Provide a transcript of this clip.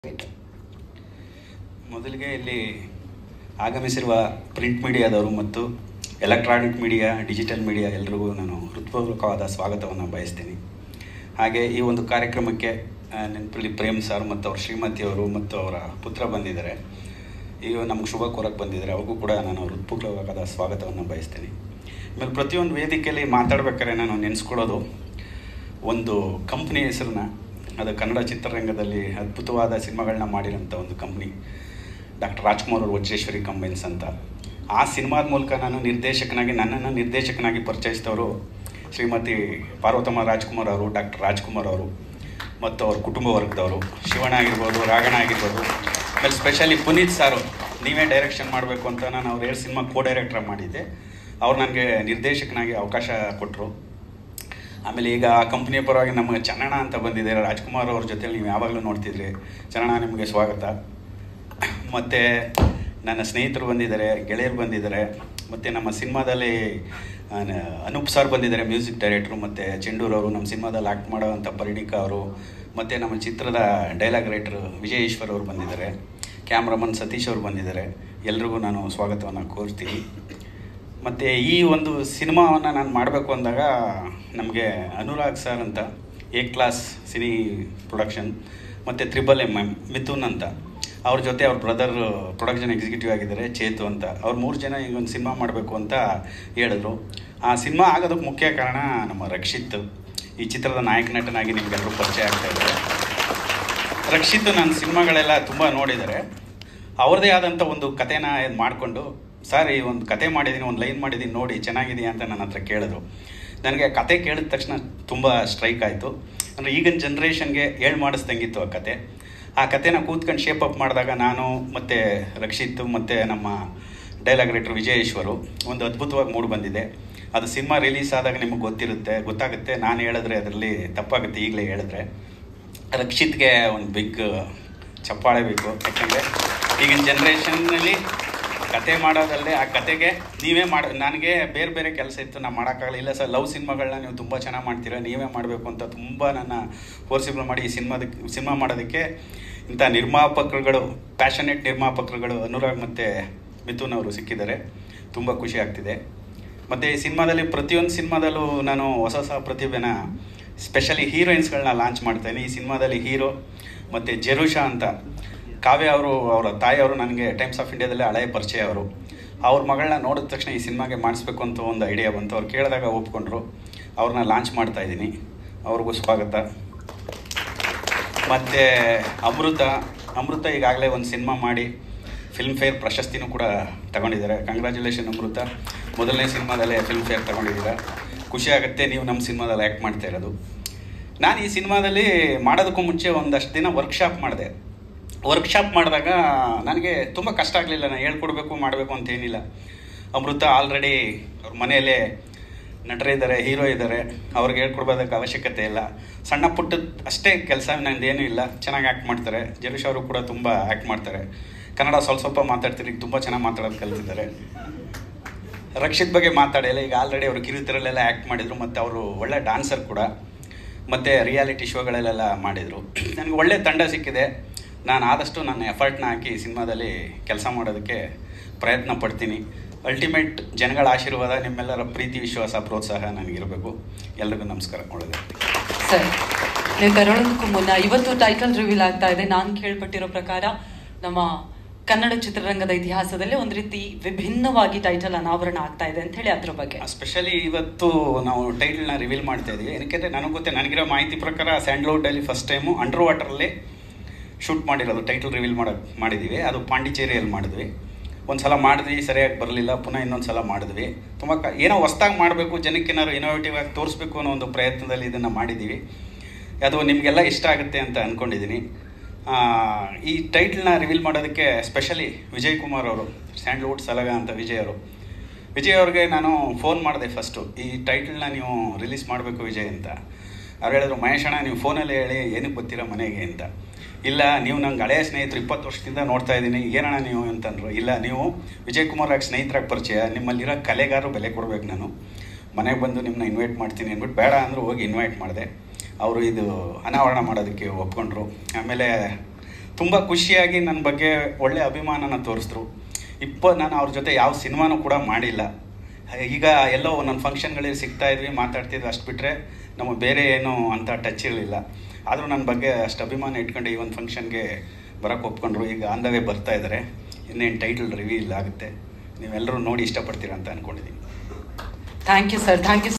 ಮೊದಲಿಗೆ ಇಲ್ಲಿ ಆಗಮಿಸಿರುವ ಪ್ರಿಂಟ್ ಮೀಡಿಯಾದವರು ಮತ್ತು ಎಲೆಕ್ಟ್ರಾನಿಕ್ ಮೀಡಿಯಾ ಡಿಜಿಟಲ್ ಮೀಡಿಯಾ ಎಲ್ರಿಗೂ ನಾನು ಹೃತ್ಪೂರ್ವಕವಾದ ಸ್ವಾಗತವನ್ನು ಬಯಸ್ತೀನಿ ಹಾಗೆ ಈ ಒಂದು ಕಾರ್ಯಕ್ರಮಕ್ಕೆ ಆ, ನೆನಪಲ್ಲಿ ಪ್ರೇಮ್ ಸರ್ ಮತ್ತು ಅವ್ರ ಶ್ರೀಮತಿಯವರು ಮತ್ತು ಅವರ ಪುತ್ರ ಬಂದಿದ್ದಾರೆ ಈಗ ನಮ್ಗೆ ಶುಭ ಕೋರಕ್ಕೆ ಬಂದಿದ್ದಾರೆ ಅವ್ರಿಗೂ ಕೂಡ ನಾನು ಹೃತ್ಪೂರ್ವಕವಾದ ಸ್ವಾಗತವನ್ನು ಬಯಸ್ತೀನಿ ಆಮೇಲೆ ಪ್ರತಿಯೊಂದು ವೇದಿಕೆಯಲ್ಲಿ ಮಾತಾಡ್ಬೇಕಾದ್ರೆ ನಾನು ನೆನೆಸ್ಕೊಳ್ಳೋದು ಒಂದು ಕಂಪ್ನಿ ಹೆಸರನ್ನ ಅದು ಕನ್ನಡ ಚಿತ್ರರಂಗದಲ್ಲಿ ಅದ್ಭುತವಾದ ಸಿನಿಮಾಗಳನ್ನ ಮಾಡಿರೋಂಥ ಒಂದು ಕಂಪ್ನಿ ಡಾಕ್ಟರ್ ರಾಜ್ಕುಮಾರ್ ಅವರು ವಜ್ರೇಶ್ವರಿ ಕಂಬೈನ್ಸ್ ಅಂತ ಆ ಸಿನಿಮಾದ ಮೂಲಕ ನಾನು ನಿರ್ದೇಶಕನಾಗಿ ನನ್ನನ್ನು ನಿರ್ದೇಶಕನಾಗಿ ಪರಿಚಯಿಸಿದವರು ಶ್ರೀಮತಿ ಪಾರ್ವತಮ್ಮ ರಾಜ್ಕುಮಾರ್ ಅವರು ಡಾಕ್ಟರ್ ರಾಜ್ಕುಮಾರ್ ಅವರು ಮತ್ತು ಅವ್ರ ಕುಟುಂಬ ವರ್ಗದವರು ಶಿವಣ್ಣ ಆಗಿರ್ಬೋದು ರಾಗಣ ಆಗಿರ್ಬೋದು ಆಮೇಲೆ ಸ್ಪೆಷಲಿ ಪುನೀತ್ ಸಾರು ನೀವೇ ಡೈರೆಕ್ಷನ್ ಮಾಡಬೇಕು ಅಂತ ನಾನು ಅವ್ರು ಎರಡು ಸಿನಿಮಾ ಕೋ ಡೈರೆಕ್ಟರ್ ಮಾಡಿದ್ದೆ ಅವ್ರು ನನಗೆ ನಿರ್ದೇಶಕನಾಗಿ ಅವಕಾಶ ಕೊಟ್ಟರು ಆಮೇಲೆ ಈಗ ಆ ಕಂಪ್ನಿಯ ಪರವಾಗಿ ನಮಗೆ ಚನ್ನಣ ಅಂತ ಬಂದಿದೆ ರಾಜ್ಕುಮಾರ್ ಅವ್ರ ಜೊತೆ ನೀವು ಯಾವಾಗಲೂ ನೋಡ್ತಿದ್ರಿ ಚನ್ನಣ ನಿಮಗೆ ಸ್ವಾಗತ ಮತ್ತು ನನ್ನ ಸ್ನೇಹಿತರು ಬಂದಿದ್ದಾರೆ ಗೆಳೆಯರು ಬಂದಿದ್ದಾರೆ ಮತ್ತು ನಮ್ಮ ಸಿನಿಮಾದಲ್ಲಿ ಆ, ನ- ಅನೂಪ್ ಸರ್ ಬಂದಿದ್ದಾರೆ ಮ್ಯೂಸಿಕ್ ಡೈರೆಕ್ಟ್ರು ಮತ್ತು ಚೆಂಡೂರ್ ಅವರು ನಮ್ಮ ಸಿನಿಮಾದಲ್ಲಿ ಆ್ಯಕ್ಟ್ ಮಾಡೋವಂಥ ಪರಿಣಿಕ ಅವರು ಮತ್ತು ನಮ್ಮ ಚಿತ್ರದ ಡೈಲಾಗ್ ರೈಟ್ರು ವಿಜಯ್ ಈಶ್ವರ್ ಅವರು ಬಂದಿದ್ದಾರೆ ಕ್ಯಾಮ್ರಾಮನ್ ಸತೀಶ್ ಅವರು ಬಂದಿದ್ದಾರೆ ಎಲ್ರಿಗೂ ನಾನು ಸ್ವಾಗತವನ್ನು ಕೋರ್ತೀನಿ ಮತ್ತು ಈ ಒಂದು ಸಿನಿಮಾವನ್ನು ನಾನು ಮಾಡಬೇಕು ಅಂದಾಗ ನಮಗೆ ಅನುರಾಗ್ ಸರ್ ಅಂತ ಎ ಕ್ಲಾಸ್ ಸಿನಿ ಪ್ರೊಡಕ್ಷನ್ ಮತ್ತು ತ್ರಿಬಲ್ ಎಮ್ ಎಮ್ ಮಿಥುನ್ ಅಂತ ಅವ್ರ ಜೊತೆ ಅವ್ರ ಬ್ರದರ್ ಪ್ರೊಡಕ್ಷನ್ ಎಕ್ಸಿಕ್ಯೂಟಿವ್ ಆಗಿದ್ದಾರೆ ಚೇತು ಅಂತ ಅವ್ರು ಮೂರು ಜನ ಈಗ ಒಂದು ಸಿನಿಮಾ ಮಾಡಬೇಕು ಅಂತ ಹೇಳಿದ್ರು ಆ ಸಿನಿಮಾ ಆಗೋದಕ್ಕೆ ಮುಖ್ಯ ಕಾರಣ ನಮ್ಮ ರಕ್ಷಿತ್ ಈ ಚಿತ್ರದ ನಾಯಕ ನಟನಾಗಿ ನಿಮಗೆಲ್ಲರೂ ಪರಿಚಯ ಆಗ್ತಾ ಇದ್ದಾರೆ ರಕ್ಷಿತ್ ನನ್ನ ಸಿನಿಮಾಗಳೆಲ್ಲ ತುಂಬ ನೋಡಿದ್ದಾರೆ ಅವ್ರದ್ದೇ ಆದಂಥ ಒಂದು ಕಥೆನ ಇದು ಮಾಡಿಕೊಂಡು ಸರ್ ಈ ಒಂದು ಕತೆ ಮಾಡಿದ್ದೀನಿ ಒಂದು ಲೈನ್ ಮಾಡಿದ್ದೀನಿ ನೋಡಿ ಚೆನ್ನಾಗಿದೆಯಾ ಅಂತ ನನ್ನ ಹತ್ರ ಕೇಳಿದ್ರು ನನಗೆ ಆ ಕತೆ ಕೇಳಿದ ತಕ್ಷಣ ತುಂಬ ಸ್ಟ್ರೈಕ್ ಆಯಿತು ಅಂದರೆ ಈಗಿನ ಜನ್ರೇಷನ್ಗೆ ಹೇಳ್ ಮಾಡಿಸ್ದಂಗಿತ್ತು ಆ ಕತೆ ಆ ಕತೆನ ಕೂತ್ಕೊಂಡು ಶೇಪ್ ಅಪ್ ಮಾಡಿದಾಗ ನಾನು ಮತ್ತು ರಕ್ಷಿತ್ ಮತ್ತು ನಮ್ಮ ಡೈಲಾಗ್ ರೈಟರ್ ವಿಜಯೇಶ್ವರು ಒಂದು ಅದ್ಭುತವಾಗಿ ಮೂಡಿ ಬಂದಿದೆ ಅದು ಸಿನಿಮಾ ರಿಲೀಸ್ ಆದಾಗ ನಿಮಗೆ ಗೊತ್ತಿರುತ್ತೆ ಗೊತ್ತಾಗುತ್ತೆ ನಾನು ಹೇಳಿದ್ರೆ ಅದರಲ್ಲಿ ತಪ್ಪಾಗುತ್ತೆ ಈಗಲೇ ಹೇಳಿದ್ರೆ ರಕ್ಷಿತ್ಗೆ ಒಂದು ಬಿಗ್ ಚಪ್ಪಾಳೆ ಬೇಕು ಯಾಕಂದರೆ ಈಗಿನ ಜನ್ರೇಷನ್ನಲ್ಲಿ ಕತೆ ಮಾಡೋದಲ್ಲದೆ ಆ ಕತೆಗೆ ನೀವೇ ಮಾಡ ನನಗೆ ಬೇರೆ ಬೇರೆ ಕೆಲಸ ಇತ್ತು ನಾನು ಮಾಡೋಕ್ಕಾಗಲ್ಲ ಇಲ್ಲ ಸರ್ ಲವ್ ಸಿನಿಮಾಗಳನ್ನ ನೀವು ತುಂಬ ಚೆನ್ನಾಗಿ ಮಾಡ್ತೀರಾ ನೀವೇ ಮಾಡಬೇಕು ಅಂತ ತುಂಬ ನನ್ನ ಫೋರ್ಸಿಬಲ್ ಮಾಡಿ ಈ ಸಿನಿಮಾದಕ್ಕೆ ಸಿನಿಮಾ ಮಾಡೋದಕ್ಕೆ ಇಂಥ ನಿರ್ಮಾಪಕರುಗಳು ಪ್ಯಾಷನೇಟ್ ನಿರ್ಮಾಪಕರುಗಳು ಅನುರಾಗ್ ಮತ್ತು ಮಿಥುನ್ ಅವರು ಸಿಕ್ಕಿದ್ದಾರೆ ತುಂಬ ಖುಷಿ ಆಗ್ತಿದೆ ಮತ್ತು ಈ ಸಿನಿಮಾದಲ್ಲಿ ಪ್ರತಿಯೊಂದು ಸಿನಿಮಾದಲ್ಲೂ ನಾನು ಹೊಸ ಹೊಸ ಪ್ರತಿಭೆನ ಸ್ಪೆಷಲಿ ಹೀರೋಯಿನ್ಸ್ಗಳನ್ನ ಲಾಂಚ್ ಮಾಡ್ತೇನೆ ಈ ಸಿನಿಮಾದಲ್ಲಿ ಹೀರೋ ಮತ್ತು ಜೆರುಷಾ ಅಂತ ಕಾವ್ಯ ಅವರು ಅವರ ತಾಯಿಯವರು ನನಗೆ ಟೈಮ್ಸ್ ಆಫ್ ಇಂಡಿಯಾದಲ್ಲೇ ಹಳೆಯ ಪರಿಚಯ ಅವರು ಅವ್ರ ಮಗಳನ್ನ ನೋಡಿದ ತಕ್ಷಣ ಈ ಸಿನಿಮಾಗೆ ಮಾಡಿಸ್ಬೇಕು ಅಂತ ಒಂದು ಐಡಿಯಾ ಬಂತು ಅವ್ರು ಕೇಳಿದಾಗ ಒಪ್ಕೊಂಡ್ರು ಅವ್ರನ್ನ ಲಾಂಚ್ ಮಾಡ್ತಾ ಇದ್ದೀನಿ ಅವ್ರಿಗೂ ಸ್ವಾಗತ ಮತ್ತು ಅಮೃತ ಅಮೃತ ಈಗಾಗಲೇ ಒಂದು ಸಿನಿಮಾ ಮಾಡಿ ಫಿಲ್ಮ್ ಫೇರ್ ಪ್ರಶಸ್ತಿನೂ ಕೂಡ ತಗೊಂಡಿದ್ದಾರೆ ಕಂಗ್ರ್ಯಾಚುಲೇಷನ್ ಅಮೃತ ಮೊದಲನೇ ಸಿನಿಮಾದಲ್ಲೇ ಫಿಲ್ಮ್ ಫೇರ್ ತಗೊಂಡಿದ್ದೀರಾ ಖುಷಿ ಆಗುತ್ತೆ ನೀವು ನಮ್ಮ ಸಿನಿಮಾದಲ್ಲಿ ಆ್ಯಕ್ಟ್ ಮಾಡ್ತಾ ಇರೋದು ನಾನು ಈ ಸಿನಿಮಾದಲ್ಲಿ ಮಾಡೋದಕ್ಕೂ ಮುಂಚೆ ಒಂದಷ್ಟು ದಿನ ವರ್ಕ್ಶಾಪ್ ಮಾಡಿದೆ ವರ್ಕ್ಶಾಪ್ ಮಾಡಿದಾಗ ನನಗೆ ತುಂಬ ಕಷ್ಟ ಆಗಲಿಲ್ಲ ನಾನು ಹೇಳ್ಕೊಡ್ಬೇಕು ಮಾಡಬೇಕು ಅಂತ ಏನಿಲ್ಲ ಅಮೃತ ಆಲ್ರೆಡಿ ಅವ್ರ ಮನೆಯಲ್ಲೇ ನಟರಿದ್ದಾರೆ ಹೀರೋ ಇದ್ದಾರೆ ಅವ್ರಿಗೆ ಹೇಳ್ಕೊಡ್ಬೋದಕ್ಕೆ ಅವಶ್ಯಕತೆ ಇಲ್ಲ ಸಣ್ಣ ಪುಟ್ಟ ಅಷ್ಟೇ ಕೆಲಸ ನಂದೇನೂ ಇಲ್ಲ ಚೆನ್ನಾಗಿ ಆ್ಯಕ್ಟ್ ಮಾಡ್ತಾರೆ ಜರುಷ್ ಅವರು ಕೂಡ ತುಂಬ ಆ್ಯಕ್ಟ್ ಮಾಡ್ತಾರೆ ಕನ್ನಡ ಸ್ವಲ್ಪ ಸ್ವಲ್ಪ ಮಾತಾಡ್ತಾರೆ ತುಂಬ ಚೆನ್ನಾಗಿ ಮಾತಾಡೋದು ಕಲ್ತಿದ್ದಾರೆ ರಕ್ಷಿತ್ ಬಗ್ಗೆ ಮಾತಾಡಿಲ್ಲ ಈಗ ಆಲ್ರೆಡಿ ಅವರು ಕಿರುತೆರಲ್ಲೆಲ್ಲ ಆ್ಯಕ್ಟ್ ಮಾಡಿದರು ಮತ್ತು ಅವರು ಒಳ್ಳೆ ಡಾನ್ಸರ್ ಕೂಡ ಮತ್ತು ರಿಯಾಲಿಟಿ ಶೋಗಳಲ್ಲೆಲ್ಲ ಮಾಡಿದರು ನನಗೆ ಒಳ್ಳೆ ತಂಡ ಸಿಕ್ಕಿದೆ ನಾನು ಆದಷ್ಟು ನನ್ನ ಎಫರ್ಟ್ನ ಹಾಕಿ ಸಿನಿಮಾದಲ್ಲಿ ಕೆಲಸ ಮಾಡೋದಕ್ಕೆ ಪ್ರಯತ್ನ ಪಡ್ತೀನಿ ಅಲ್ಟಿಮೇಟ್ ಜನಗಳ ಆಶೀರ್ವಾದ ನಿಮ್ಮೆಲ್ಲರ ಪ್ರೀತಿ ವಿಶ್ವಾಸ ಪ್ರೋತ್ಸಾಹ ನನಗಿರಬೇಕು ಎಲ್ರಿಗೂ ನಮಸ್ಕಾರ ಒಳ್ಳೆಯದು ಸರ್ ನೀವು ಕರೋಳೋದಕ್ಕೂ ಮುನ್ನ ಇವತ್ತು ಟೈಟಲ್ ರಿವೀಲ್ ಆಗ್ತಾ ಇದೆ ನಾನು ಕೇಳ್ಪಟ್ಟಿರೋ ಪ್ರಕಾರ ನಮ್ಮ ಕನ್ನಡ ಚಿತ್ರರಂಗದ ಇತಿಹಾಸದಲ್ಲಿ ಒಂದು ರೀತಿ ವಿಭಿನ್ನವಾಗಿ ಟೈಟಲ್ ಅನಾವರಣ ಆಗ್ತಾ ಇದೆ ಅಂತ ಹೇಳಿ ಅದ್ರ ಬಗ್ಗೆ ಸ್ಪೆಷಲಿ ಇವತ್ತು ನಾವು ಟೈಟಲ್ನ ರಿವೀಲ್ ಮಾಡ್ತಾ ಇದ್ದೀವಿ ಏನಕ್ಕೆ ನನಗೆ ಗೊತ್ತೆ ನನಗಿರೋ ಮಾಹಿತಿ ಪ್ರಕಾರ ಸ್ಯಾಂಡ್ಲೌಡಲ್ಲಿ ಫಸ್ಟ್ ಟೈಮು ಅಂಡರ್ ವಾಟರಲ್ಲಿ ಶೂಟ್ ಮಾಡಿರೋದು ಟೈಟಲ್ ರಿವೀಲ್ ಮಾಡೋ ಮಾಡಿದ್ದೀವಿ ಅದು ಪಾಂಡಿಚೇರಿಯಲ್ಲಿ ಮಾಡಿದ್ವಿ ಒಂದು ಸಲ ಮಾಡಿದ್ವಿ ಸರಿಯಾಗಿ ಬರಲಿಲ್ಲ ಪುನಃ ಇನ್ನೊಂದು ಸಲ ಮಾಡಿದ್ವಿ ತುಂಬ ಕ ಏನೋ ಹೊಸ್ದಾಗಿ ಮಾಡಬೇಕು ಜನಕ್ಕೇನಾದ್ರು ಇನೋವೇಟಿವ್ ಆಗಿ ತೋರಿಸ್ಬೇಕು ಅನ್ನೋ ಒಂದು ಪ್ರಯತ್ನದಲ್ಲಿ ಇದನ್ನು ಮಾಡಿದ್ದೀವಿ ಅದು ನಿಮಗೆಲ್ಲ ಇಷ್ಟ ಆಗುತ್ತೆ ಅಂತ ಅಂದ್ಕೊಂಡಿದ್ದೀನಿ ಆ, ಈ ಟೈಟಲ್ನ ರಿವೀಲ್ ಮಾಡೋದಕ್ಕೆ ಸ್ಪೆಷಲಿ ವಿಜಯ್ ಕುಮಾರ್ ಅವರು ಸ್ಯಾಂಡ್ಲ್ವುಡ್ ಸಲಗ ಅಂತ ವಿಜಯ್ ಅವರು ವಿಜಯ್ ಅವ್ರಿಗೆ ನಾನು ಫೋನ್ ಮಾಡಿದೆ ಫಸ್ಟು ಈ ಟೈಟಲ್ನ ನೀವು ರಿಲೀಸ್ ಮಾಡಬೇಕು ವಿಜಯ್ ಅಂತ ಅವ್ರು ಹೇಳಿದ್ರು ಮಹೇಶ್ ಅಣ್ಣ ನೀವು ಫೋನಲ್ಲಿ ಹೇಳಿ ಏನಕ್ಕೆ ಬರ್ತೀರಾ ಮನೆಗೆ ಅಂತ ಇಲ್ಲ ನೀವು ನಂಗೆ ಹಳೆಯ ಸ್ನೇಹಿತರು ಇಪ್ಪತ್ತು ವರ್ಷದಿಂದ ನೋಡ್ತಾ ಇದ್ದೀನಿ ಏನಣ್ಣ ನೀವು ಅಂತಂದ್ರು ಇಲ್ಲ ನೀವು ವಿಜಯ್ ಕುಮಾರ್ ಆಗಿ ಸ್ನೇಹಿತರಾಗಿ ಪರಿಚಯ ನಿಮ್ಮಲ್ಲಿರೋ ಕಲೆಗಾರರು ಬೆಲೆ ಕೊಡ್ಬೇಕು ನಾನು ಮನೆಗೆ ಬಂದು ನಿಮ್ಮನ್ನ ಇನ್ವೈಟ್ ಮಾಡ್ತೀನಿ ಅಂದ್ಬಿಟ್ಟು ಬೇಡ ಅಂದರು ಹೋಗಿ ಇನ್ವೈಟ್ ಮಾಡಿದೆ ಅವರು ಇದು ಅನಾವರಣ ಮಾಡೋದಕ್ಕೆ ಒಪ್ಕೊಂಡ್ರು ಆಮೇಲೆ ತುಂಬ ಖುಷಿಯಾಗಿ ನನ್ನ ಬಗ್ಗೆ ಒಳ್ಳೆ ಅಭಿಮಾನನ ತೋರಿಸಿದ್ರು ಇಪ್ಪ ನಾನು ಅವ್ರ ಜೊತೆ ಯಾವ ಸಿನಿಮಾನೂ ಕೂಡ ಮಾಡಿಲ್ಲ ಈಗ ಎಲ್ಲೋ ಒಂದೊಂದು ಫಂಕ್ಷನ್ಗಳಲ್ಲಿ ಸಿಗ್ತಾ ಇದ್ವಿ ಮಾತಾಡ್ತಿದ್ವಿ ಅಷ್ಟು ಬಿಟ್ಟರೆ ನಮಗೆ ಬೇರೆ ಏನು ಅಂತ ಟಚ್ ಇರಲಿಲ್ಲ ಆದರೂ ನನ್ನ ಬಗ್ಗೆ ಅಷ್ಟು ಅಭಿಮಾನ ಇಟ್ಕೊಂಡು ಈ ಒಂದು ಫಂಕ್ಷನ್ಗೆ ಬರೋಕ್ಕೆ ಒಪ್ಕೊಂಡ್ರು ಈಗ ಆಂದವೇ ಬರ್ತಾ ಇದ್ದಾರೆ ಇನ್ನೇನು ಟೈಟಲ್ ರಿವೀಲ್ ಆಗುತ್ತೆ ನೀವೆಲ್ಲರೂ ನೋಡಿ ಇಷ್ಟಪಡ್ತೀರಾ ಅಂತ ಅಂದ್ಕೊಂಡಿದ್ದೀನಿ thank you sir thank you